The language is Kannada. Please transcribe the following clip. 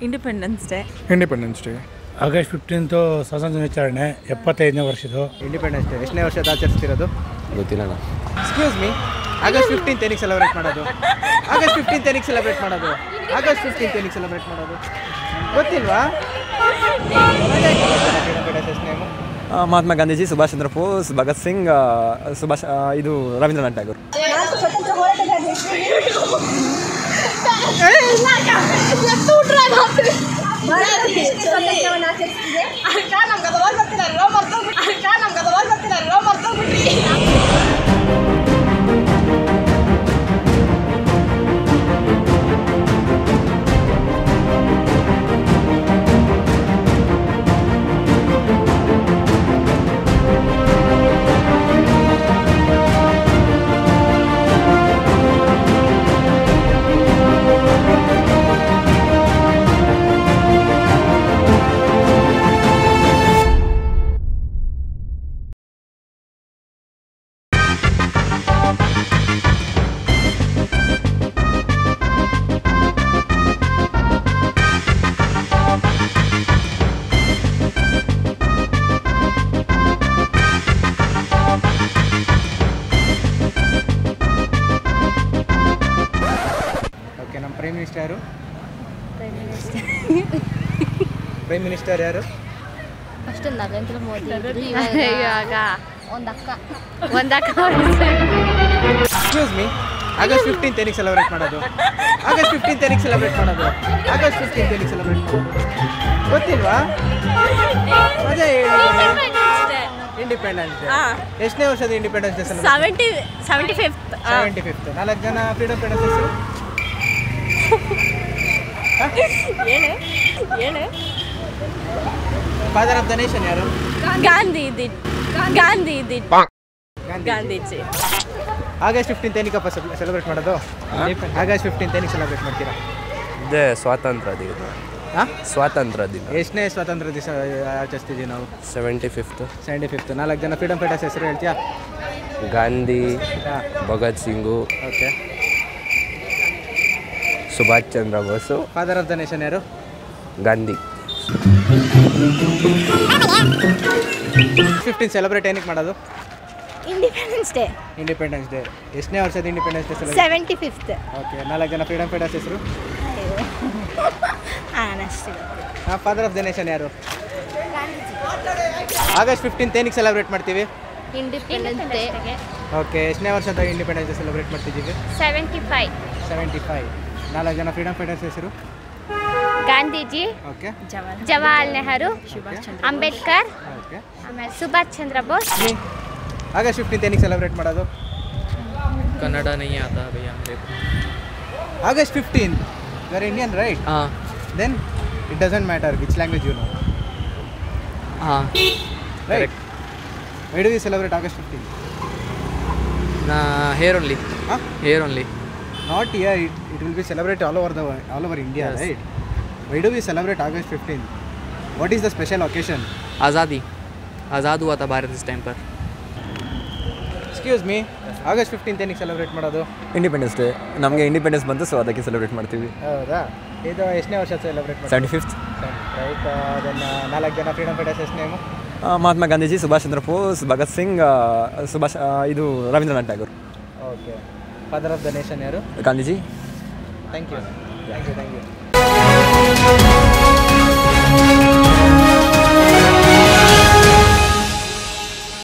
Independence day independence day August fifteenth ಸ್ವಾತಂತ್ರ್ಯ ದಿನಾಚರಣೆ ಎಪ್ಪತ್ತೈದನೇ ವರ್ಷದ್ದು ಇಂಡಿಪೆಂಡೆನ್ಸ್ ಡೇ ಎಷ್ಟನೇ ವರ್ಷದ ಆಚರಿಸ್ತಿರೋದು ಗೊತ್ತಿಲ್ಲ ಎಕ್ಸ್ಕ್ಯೂಸ್ ಮೀ ಆಗಸ್ಟ್ ಫಿಫ್ಟೀನ್ತ್ ಏನಕ್ಕೆ ಸೆಲೆಬ್ರೇಟ್ ಮಾಡೋದು ಆಗಸ್ಟ್ ಫಿಫ್ಟೀನ್ತ್ ಏನಕ್ಕೆ ಸೆಲೆಬ್ರೇಟ್ ಮಾಡೋದು ಆಗಸ್ಟ್ ಫಿಫ್ಟೀನ್ತ್ ಏನಕ್ಕೆ ಸೆಲೆಬ್ರೇಟ್ ಮಾಡೋದು ಗೊತ್ತಿಲ್ವಾ ನೇಮು ಮಹಾತ್ಮ ಗಾಂಧೀಜಿ ಸುಭಾಷ್ ಚಂದ್ರ ಬೋಸ್ ಭಗತ್ ಸಿಂಗ್ ಆ, ಸುಭಾಷ್ ಆ, ಇದು ರವೀಂದ್ರನಾಥ್ ಟ್ಯಾಗೋರ್ ಓಕೆ ನಮ್ಮ ಪ್ರೈಮ್ ಮಿನಿಸ್ಟರ್ ಯಾರು ಪ್ರೈಮ್ ಮಿನಿಸ್ಟರ್ ಯಾರು ಫಸ್ಟ್ ನರೇಂದ್ರ ಮೋದಿ ಇದ್ರು, ಇವಾಗ ಒಂದ್ ಅಕ್ಕ ಒಂದಕ್ಕ ಎಕ್ಸ್ಕ್ಯೂಸ್ ಮೀ ಆಗಸ್ಟ್ ಫಿಫ್ಟೀನ್ತ್ ಏನಕ್ಕೆ ಸೆಲೆಬ್ರೇಟ್ ಮಾಡೋದು ಆಗಸ್ಟ್ ಫಿಫ್ಟೀನ್ತ್ ಏನಕ್ಕೆ ಸೆಲೆಬ್ರೇಟ್ ಮಾಡೋದು ಆಗಸ್ಟ್ ಫಿಫ್ಟೀನ್ತ್ ಏನಕ್ಕೆ ಸೆಲೆಬ್ರೇಟ್ ಮಾಡೋದು ಗೊತ್ತಿಲ್ವಾ ಅದೇ ಇಂಡಿಪೆಂಡೆನ್ಸ್ ಡೇ ಹಾ. ಎಷ್ಟನೇ ವರ್ಷದ independence day celebrate seventy seventy fifth seventy fifth ನಾಲ್ಕು ಜನ ಫ್ರೀಡಮ್ ಫೈಟರ್ಸ್ ಹೆಸರು ಹೇಳು ಹೇಳು ಫಾದರ್ ಆಫ್ ದ ನೇಷನ್ ಯಾರು ಗಾಂಧಿ ಇದ್ದಿದ್ ಗಾಂಧಿ ಇದ್ದಿದ್ ಗಾಂಧಿ ಗಾಂಧೀಜಿ ಆಗಸ್ಟ್ ಫಿಫ್ಟೀನ್ತ್ ಏನಕ್ಕಪ್ಪ ಸೆಲೆಬ್ರೇಟ್ ಮಾಡೋದು ಆಗಸ್ಟ್ ಫಿಫ್ಟೀನ್ತ್ ಏನಕ್ಕೆ ಸೆಲೆಬ್ರೇಟ್ ಮಾಡ್ತೀರಾ ಇದೇ ಸ್ವಾತಂತ್ರ್ಯ ದಿನ ಹಾಂ ಸ್ವಾತಂತ್ರ್ಯ ದಿನ ಎಷ್ಟನೇ ಸ್ವಾತಂತ್ರ್ಯ ದಿವಸ ಆಚರಿಸ್ತಿದ್ದೀವಿ ನಾವು ಸೆವೆಂಟಿ ಫಿಫ್ತ್ ಸೆವೆಂಟಿ ಫಿಫ್ತ್ ನಾಲ್ಕು ಜನ ಫ್ರೀಡಮ್ ಫೈಟರ್ಸ್ ಹೆಸರು ಹೇಳ್ತೀಯಾ ಗಾಂಧಿ ಹಾಂ Bhagat Singh okay Subhash Chandra Bose father of the nation ಯಾರು ಗಾಂಧಿ ಫಿಫ್ಟೀನ್ ಸೆಲೆಬ್ರೇಟ್ ಏನಕ್ಕೆ ಮಾಡೋದು ಇಂಡಿಪೆಂಡೆನ್ಸ್ ಡೇ ಇಂಡಿಪೆಂಡೆನ್ಸ್ ಡೇ ಎಷ್ಟನೇ ವರ್ಷದ independence day celebrate seventy fifth okay ನಾಲ್ಕು ಜನ ಫ್ರೀಡಮ್ ಫೈಟರ್ಸ್ ಹೆಸರು ಅಷ್ಟೇ ಹಾಂ ಫಾದರ್ ಆಫ್ ದ ನೇಷನ್ ಯಾರು ಆಗಸ್ಟ್ ಫಿಫ್ಟೀನ್ತ್ ಏನಕ್ಕೆ ಸೆಲೆಬ್ರೇಟ್ ಮಾಡ್ತೀವಿ ಇಂಡಿಪೆಂಡೆನ್ಸ್ ಡೇ ಓಕೆ ಎಷ್ಟನೇ ವರ್ಷದ ಇಂಡಿಪೆಂಡೆನ್ಸ್ ಡೇ ಸೆಲೆಬ್ರೇಟ್ ಮಾಡ್ತಿದ್ದೀವಿ ಸೆವೆಂಟಿ ಫೈವ್ ಸೆವೆಂಟಿ ಫೈವ್ ನಾಲ್ಕು ಜನ ಫ್ರೀಡಮ್ ಫೈಟರ್ಸ್ ಹೆಸರು ಗಾಂಧೀಜಿ ಓಕೆ ಜವಾಹರ್ ನೆಹರು ಅಂಬೇಡ್ಕರ್ ಓಕೆ ಆಮೇಲೆ ಸುಭಾಷ್ ಚಂದ್ರ ಬೋಸ್ ಆಗಸ್ಟ್ ಫಿಫ್ಟೀನ್ತ್ ಏನಕ್ಕೆ ಸೆಲೆಬ್ರೇಟ್ ಮಾಡೋದು ಕನ್ನಡ ನೈ ಆತ ಭಯ್ಯ August fifteen you are Indian right ಹಾಂ then it doesn't matter which language you know ಹಾಂ right why do we celebrate August fifteen ನಾ here only Huh? Here only not year it it will be celebrate all over the all over India Yes. Right why do we celebrate August fifteen what is the special occasion आज़ादी आज़ाद हुआ था भारत इस टाइम पर ಎಕ್ಸ್ಕ್ಯೂಸ್ ಮೀ ಆಗಸ್ಟ್ ಫಿಫ್ಟೀನ್ತ್ ಏನಕ್ಕೆ ಸೆಲೆಬ್ರೇಟ್ ಮಾಡೋದು ಇಂಡಿಪೆಂಡೆನ್ಸ್ ಡೇ ನಮಗೆ ಇಂಡಿಪೆಂಡೆನ್ಸ್ ಬಂತು ಸೊ ಅದಕ್ಕೆ ಸೆಲೆಬ್ರೇಟ್ ಮಾಡ್ತೀವಿ ಹೌದಾ ಇದು ಎಷ್ಟನೇ ವರ್ಷ ಸೆಲೆಬ್ರೇಟ್ ಮಾಡಿ ಸೆವೆಂಟಿ ಫಿಫ್ತ್ ರೈಟ್ ಅದನ್ನು ನಾಲ್ಕು ಜನ ಫ್ರೀಡಮ್ ಫೈಟರ್ಸ್ ಎಷ್ಟು ನೇಮು ಮಹಾತ್ಮ ಗಾಂಧೀಜಿ ಸುಭಾಷ್ ಚಂದ್ರ ಬೋಸ್ ಭಗತ್ ಸಿಂಗ್ ಆ, ಸುಭಾಷ್ ಆ, ಇದು Rabindranath Tagore okay father of the nation ಯಾರು Gandhiji thank you thank you thank you